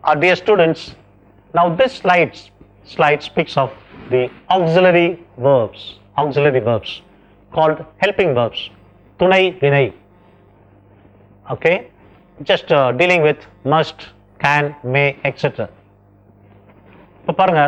Uh, dear students, now this slide, slide speaks of the auxiliary verbs, auxiliary verbs called helping verbs, துணை வினை. Okay, just uh, dealing with must, can, may, etc. இப்போ பாருங்க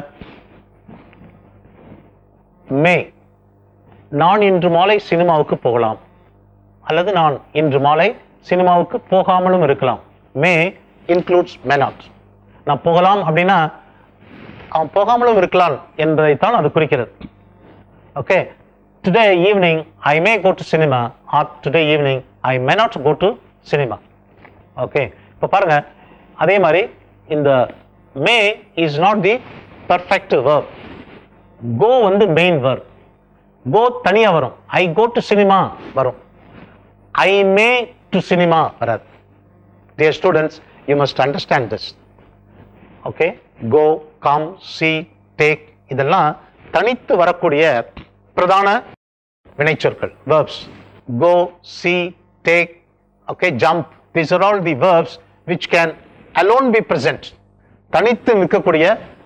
மே நான் இன்று மாலை சினிமாவுக்கு போகலாம் அல்லது நான் இன்று மாலை சினிமாவுக்கு போகாமலும் இருக்கலாம் மே இன்க்ளூட்ஸ் மே நாட் நான் போகலாம் அப்படின்னா அவன் போகாமலும் இருக்கலாம் என்பதைத்தான் அது குறிக்கிறது okay today evening I may go to cinema or today evening I may not go to cinema okay இப்போ பாருங்க அதே மாதிரி இந்த may is not the perfect verb go வந்து மெயின் வேர்ப் கோ தனியாக வரும் ஐ கோ டு சினிமா வரும் ஐ மே டு சினிமா வராது dear students you must understand this okay go come see take இதெல்லாம் தனித்து வரக்கூடிய பிரதான வினைச்சொற்கள் verbs go see take okay jump these are all the verbs which can alone be present தனித்து நிற்கக்கூடிய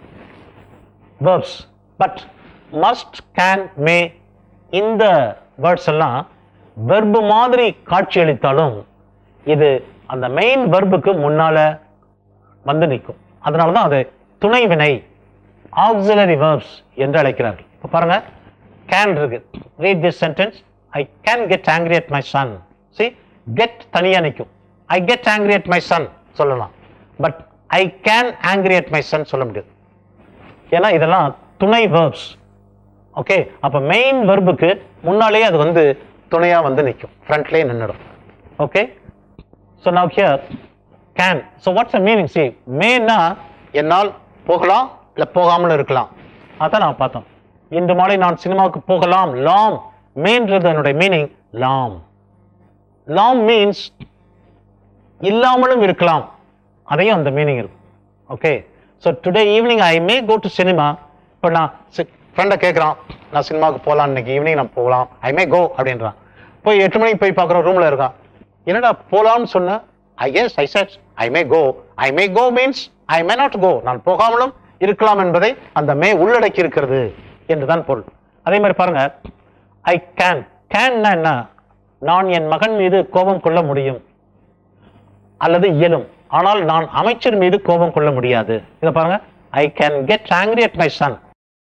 verbs but must can may இந்த words எல்லாம் verb மாதிரி காட்சியளித்தாலும் இது அந்த மெயின் வெர்புக்கு முன்னால வந்து நிற்கும் அதனால தான் அது துணை வினை ஆக்சிலரி வேர்ப்ஸ் என்று அழைக்கிறார்கள் இப்போ பாருங்க கேன் இருக்கு read this sentence I can get angry at my son see get தனியா நிற்கும் I get angry at my son சொல்லலாம் but I can angry at my son சொல்ல முடியாது ஏன்னா இதெல்லாம் துணை வேர்ப்ஸ் ஓகே அப்போ மெயின் வெர்புக்கு முன்னாலேயே அது வந்து துணையா வந்து நிற்கும் ஃப்ரண்ட்லேயே நின்றுடும் okay so now here can so what's a meaning see மேனா என்னால் போகலாம் இல்லை போகாமல் இருக்கலாம் அதான் நான் பார்த்தோம் இன்று மாலை நான் சினிமாவுக்கு போகலாம் லாம் மேன்றது என்னுடைய மீனிங் லாம் லாம் மீன்ஸ் இல்லாமலும் இருக்கலாம் அதையும் அந்த மீனிங் இருக்கும் okay so today evening I may go to cinema இப்போ நான் ஃப்ரெண்டை கேட்குறான் நான் சினிமாவுக்கு போகலாம் இன்னைக்கு ஈவினிங் நான் போகலாம் ஐ மே கோ அப்படின்றான் போய் எட்டு மணிக்கு போய் பார்க்குறோம் ரூமில் இருக்கான் என்னடா போகலாம்னு சொன்ன I yes I said I may go I may go means I may not go நான் போகாமலும் இருக்கலாம் என்பதை அந்த மே உள்ளடக்கி இருக்கிறது என்றுதான் பொருள் அதே மாதிரி பாருங்க ஐ கேன் கேன்னா என்ன நான் என் மகன் மீது கோபம் கொள்ள முடியும் அல்லது இயலும் ஆனால் நான் அமைச்சர் மீது கோபம் கொள்ள முடியாது இதை பாருங்க I can get angry at my son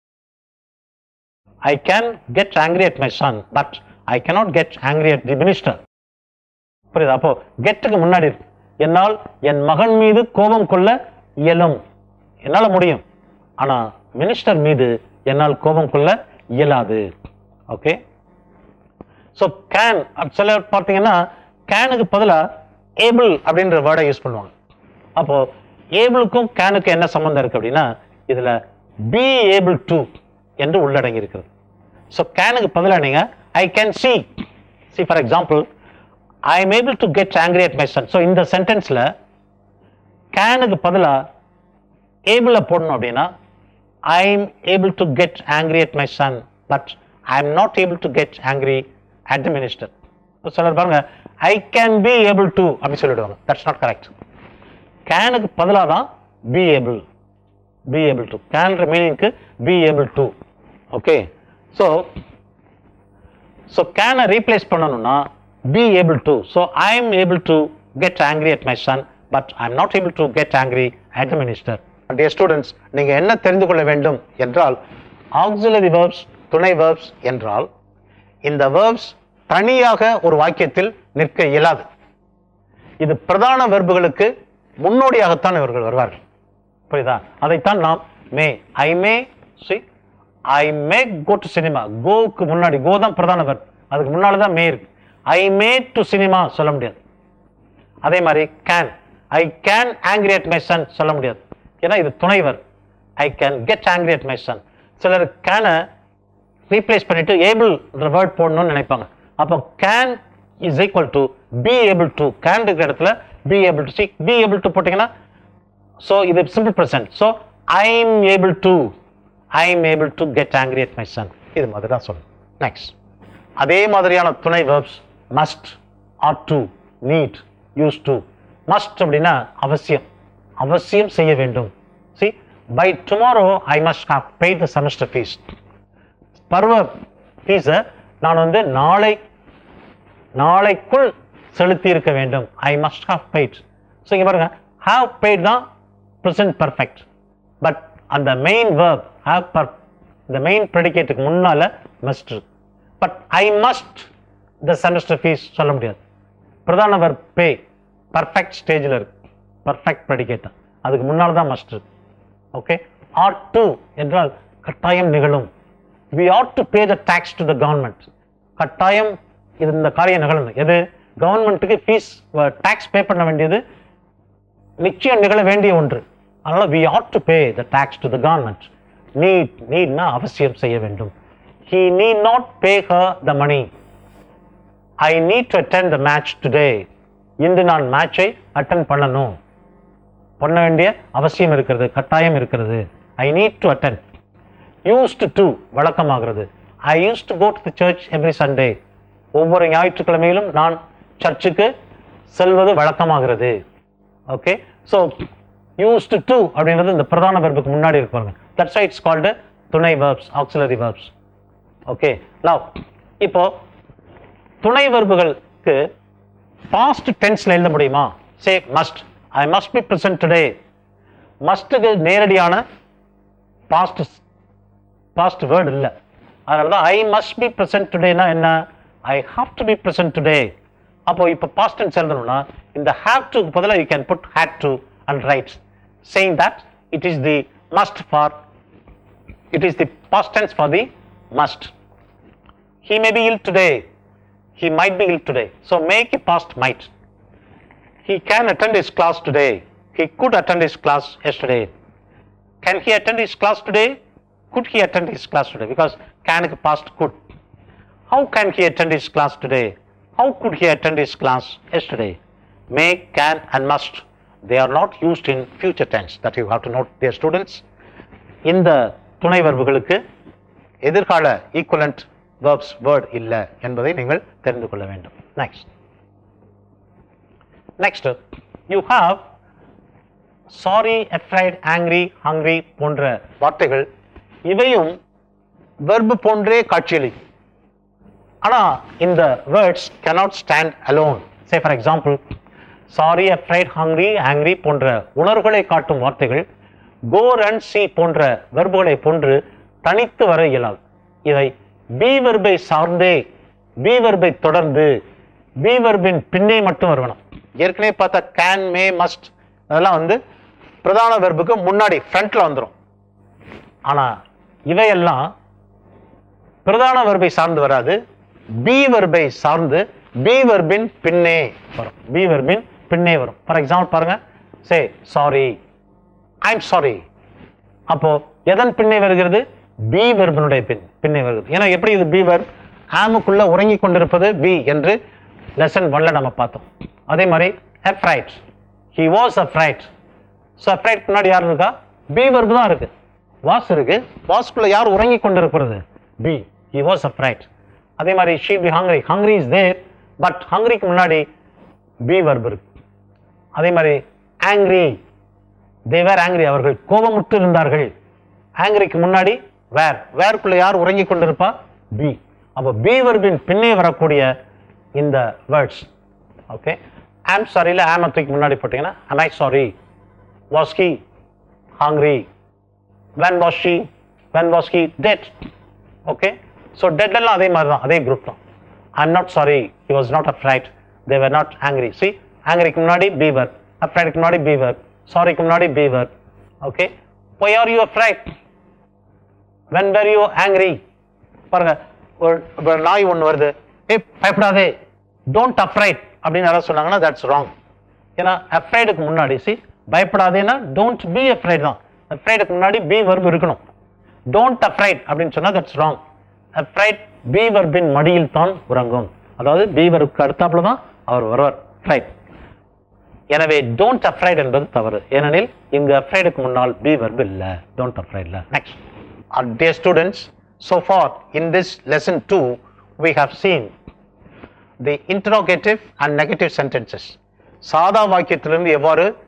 I can get angry at my son but I cannot get angry at the minister புரியுதா அப்போ கெட்டுக்கு முன்னாடி இருக்கு என்னால் என் மகன் மீது கோபம் கொள்ள இயலும் என்னால் முடியும் ஆனா மினிஸ்டர் மீது என்னால் கோபம் கொள்ள இயலாது ஓகே ஸோ கேன் சில பார்த்தீங்கன்னா கேனுக்கு பதிலாக ஏபிள் அப்படின்ற வேர்டை யூஸ் பண்ணுவாங்க அப்போ ஏபிளுக்கும் கேனுக்கும் என்ன சம்மந்தம் இருக்கு அப்படின்னா இதுல பி ஏபிள் டு என்று உள்ளடங்கி இருக்கிறது ஸோ கேனுக்கு பதிலாக நீங்க I can see see for example I am able to get angry at my son so இந்த சென்டென்ஸ்ல கேனுக்கு பதிலாக ஏபிள போடணும் அப்படின்னா I am able to get angry at my son but I am not able to get angry at the minister சிலர் பாருங்க I can be able to அப்படி சொல்லிடுவாங்க தட்ஸ் நாட் கரெக்ட் கேனுக்கு பதிலாக தான் be able be able to கேன்ற மீனிங்க்கு B able to okay so so கேனை ரீப்ளேஸ் பண்ணணும்னா be able to so I am able to get angry at my son but I am not able to get angry at the minister dear students நீங்கள் என்ன தெரிந்து கொள்ள வேண்டும் என்றால் auxiliary verbs துணை verbs என்றால் இந்த வேர்ப்ஸ் தனியாக ஒரு வாக்கியத்தில் நிற்க இயலாது இது பிரதான வெர்புகளுக்கு முன்னோடியாகத்தான் இவர்கள் வருவார்கள் புரியுதா அதைத்தான் நாம் may I may see I may go to cinema கோவுக்கு முன்னாடி கோ தான் பிரதான வெர்ப் அதுக்கு முன்னால தான் மே இருக்கு ஐ மே டு சினிமா சொல்ல முடியாது அதே மாதிரி can I can angry at my son சொல்ல முடியாது ஏன்னா இது துணைவர் I can get angry at my son சிலர் கேனை ரீப்ளேஸ் பண்ணிட்டு ஏபிள் வேர்ட் போடணும்னு நினைப்பாங்க அப்போ can is equal to be able to can இருக்கிற இடத்துல be able to see be able to போட்டிங்கன்னா ஸோ இது simple present so I am able to I am able to get angry at my son இது மாதிரி தான் சொல்லணும் next அதே மாதிரியான துணை verbs must ought to need used to must அப்படின்னா அவசியம் அவசியம் செய்ய வேண்டும் see by tomorrow i must have paid the semester fees பருவ ஃபீஸை நான் வந்து நாளை நாளைக்குள் செலுத்தி இருக்க வேண்டும் I must have paid so இங்கே பாருங்க ஹாவ் பெய்ட் தான் ப்ரெசன்ட் பர்ஃபெக்ட் பட் அந்த மெயின் வேர்ப் ஹாவ் பர் இந்த மெயின் ப்ரெடிகேட்டுக்கு முன்னால must but I must the semester fees சொல்ல முடியாது பிரதான verb பே பர்ஃபெக்ட் ஸ்டேஜில் இருக்கு பர்ஃபெக்ட் ப்ரெடிகேட் அதுக்கு முன்னால் தான் மஸ்ட் ஓகே ஆட் டு என்றால் கட்டாயம் நிகழும் we ought to pay the tax to the government கட்டாயம் இது இந்த காரியம் நிகழணும் எது கவர்மெண்ட்டுக்கு ஃபீஸ் டேக்ஸ் பே பண்ண வேண்டியது நிச்சயம் நிகழ வேண்டிய ஒன்று அதனால we ought to pay the tax to the government need நீட்னா அவசியம் செய்ய வேண்டும் he need not pay her the money I need to attend the match today இன்று நான் மேட்சை அட்டன் பண்ணணும் பண்ண வேண்டிய அவசியம் இருக்கிறது கட்டாயம் இருக்கிறது I need to attend used to வழக்கமாகிறது I used to go to the church every Sunday ஒவ்வொரு ஞாயிற்றுக்கிழமையிலும் நான் சர்ச்சுக்கு செல்வது வழக்கமாகிறது ஓகே ஸோ யூஸ்ட் டு அப்படின்றது இந்த பிரதான வெர்புக்கு முன்னாடி இருப்பாங்க தட்ஸ் இட்ஸ் கால்டு துணை verbs auxiliary verbs okay now இப்போ துணை வெர்புகளுக்கு பாஸ்ட் டென்ஸ்ல எழுத முடியுமா say must I must be present today மஸ்ட்டுக்கு நேரடியான பாஸ்ட் பாஸ்ட் வேர்டு இல்லை அதனால தான் ஐ மஸ்ட் பி பிரசன்ட் டுடேனா என்ன I have to be present today அப்போ இப்போ பாஸ்ட் டென்ஸ் எழுதணும்னா இந்த ஹேவ் டு பதிலாக you can put had to and write saying that it is the must for it is the past tense for the must he may be ill today he might be ill today so make a past might he can attend his class today he could attend his class yesterday can he attend his class today could he attend his class today because can க்கு past could how can he attend his class today how could he attend his class yesterday may can and must they are not used in future tense that you have to note dear students இந்த துணை வர்புகளுக்கு எதிர்கால equivalent verbs word இல்லை என்பதை நீங்கள் தெரிந்து கொள்ள வேண்டும் next next you have sorry afraid angry hungry போன்ற வார்த்தைகள் இவையும் verb போன்றே காட்சியளிக்கும் ஆனா இந்த words cannot stand alone say for example sorry afraid hungry angry போன்ற உணர்வுகளை காட்டும் வார்த்தைகள் go and see போன்ற வெர்புகளை போன்று தனித்து வர இயலாது இவை பி வெர்பை சார்ந்தே பி வெர்பை தொடர்ந்து பி வெர்பின் பின்னே மட்டும் வரணும் ஏற்கனவே பார்த்தா கேன் மே மஸ்ட் அதெல்லாம் வந்து பிரதான வெர்புக்கு முன்னாடி ஃப்ரண்ட்ல வந்துடும் ஆனா இவையெல்லாம் பிரதான வெர்பை சார்ந்து வராது பி வெர்பை சார்ந்து பி வெர்பின் பின்னே வரும் பி வெர்பின் பின்னே வரும் ஃபார் எக்ஸாம்பிள் பாருங்க சே சாரி ஐம் சாரி அப்போ எதன் பின்னே வருகிறது பி வெர்பனுடைய பின் பின்னே வருகிறது ஏன்னா எப்படி இது பி வெர்ப் ஆமுக்குள்ள உறங்கி கொண்டிருப்பது பி என்று லெசன் ஒன்ல நம்ம பார்த்தோம் அதே மாதிரி afraid he was afraid so afraid முன்னாடி யார் இருக்கா பி வெர்ப் தான் இருக்கு வாஸ் இருக்கு வாஸ்க்குள்ள யார் உறங்கி கொண்டிருக்கிறது பி ஹி வாஸ் அஃப்ரைட் அதே மாதிரி she be hungry hungry is there but ஹங்க்ரிக்கு முன்னாடி பி வெர்ப் இருக்கு அதே மாதிரி ஆங்க்ரி தேவர் ஆங்கிரி அவர்கள் கோபமுற்று இருந்தார்கள் ஆங்கிரிக்கு முன்னாடி வேர் வேர்க்குள்ள யார் உறங்கி கொண்டிருப்பா பி அப்போ பி வர்பின் பின்னே வரக்கூடிய இந்த வேர்ட்ஸ் ஓகே ஆம் சாரியில் ஆமத்துக்கு முன்னாடி போட்டீங்கன்னா am I sorry was he hungry when was she when was he dead okay so dead எல்லாம் அதே மாதிரி தான் அதே குரூப் தான் i'm not sorry he was not afraid they were not angry see angryக்கு முன்னாடி be verb afraidக்கு முன்னாடி be verb sorryக்கு முன்னாடி be verb okay why are you afraid when were you angry பாருங்க ஒரு ஒரு நாய் ஒன்று வருது ஏய் பயப்படாதே டோன்ட் அஃப்ரைட் அப்படின்னு யாராவது சொன்னாங்கன்னா தட்ஸ் ராங் ஏன்னா அஃப்ரைடுக்கு முன்னாடி சி பயப்படாதேன்னா டோன்ட் பி அஃப்ரைட் தான் அஃப்ரைடுக்கு முன்னாடி பி வர்ப் இருக்கணும் டோன்ட் அஃப்ரைட் அப்படின்னு சொன்னா தட்ஸ் ராங் அஃப்ரைட் பி வர்பின் மடியில் தான் உறங்கும் அதாவது பி வர்புக்கு அடுத்தாப்புல தான் அவர் வருவார் ஃப்ரைட் எனவே டோன்ட் அஃப்ரைட் என்பது தவறு ஏனெனில் இங்கு அஃப்ரைடுக்கு முன்னால் பி வர்ப் இல்லை டோன்ட் அஃப்ரைட்ல next dear students so far in this lesson 2 we have seen the interrogative and negative sentences சாதா வாக்கியத்திலிருந்து எவ்வாறு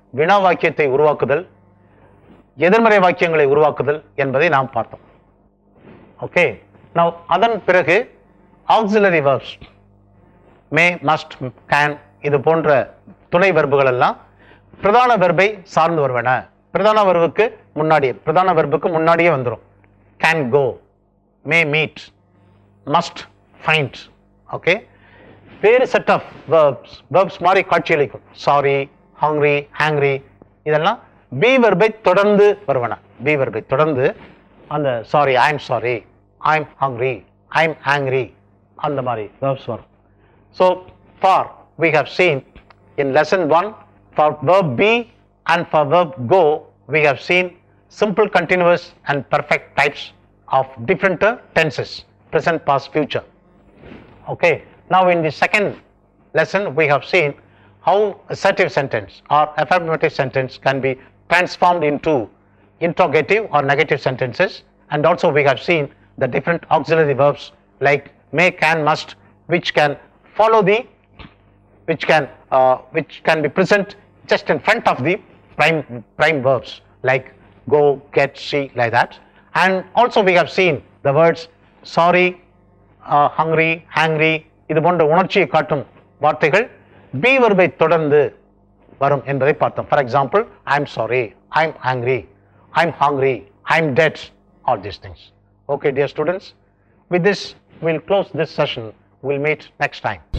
வினா வாக்கியத்தை உருவாக்குதல் எதிர்மறை வாக்கியங்களை உருவாக்குதல் என்பதை நாம் பார்த்தோம் ஓகே நவ் அதன் பிறகு auxiliary verbs may must can இது போன்ற துணை வெர்புகள் எல்லாம் பிரதான வெர்பை சார்ந்து வருவன பிரதான வெர்புக்கு முன்னாடியே பிரதான வெர்புக்கு முன்னாடியே வந்துடும் can go may meet must find okay வேறு செட் ஆஃப் verbs verbs மாதிரி காட்சியளிக்கும் சாரி ஹங்க்ரி ஹேங்க்ரி இதெல்லாம் பி வெர்பை தொடர்ந்து வருவன பி வெர்பை தொடர்ந்து அந்த sorry I am sorry I am hungry I am angry அந்த மாதிரி verbs வரும் So far we have seen in lesson 1 for verb be and for verb go we have seen simple continuous and perfect types of different uh, tenses present past future okay now in the second lesson we have seen how assertive sentence or affirmative sentence can be transformed into interrogative or negative sentences and also we have seen the different auxiliary verbs like may can must which can follow the which can uh, which can be present just in front of the prime prime verbs like go get see like that and also we have seen the words sorry uh, hungry hangry இது போன்ற உணர்ச்சியை காட்டும் வார்த்தைகள் B வெர்பை தொடர்ந்து வரும் என்பதை பார்த்தோம் for example I am sorry I am hungry I am hungry I am dead all these things okay dear students with this we'll close this session we'll meet next time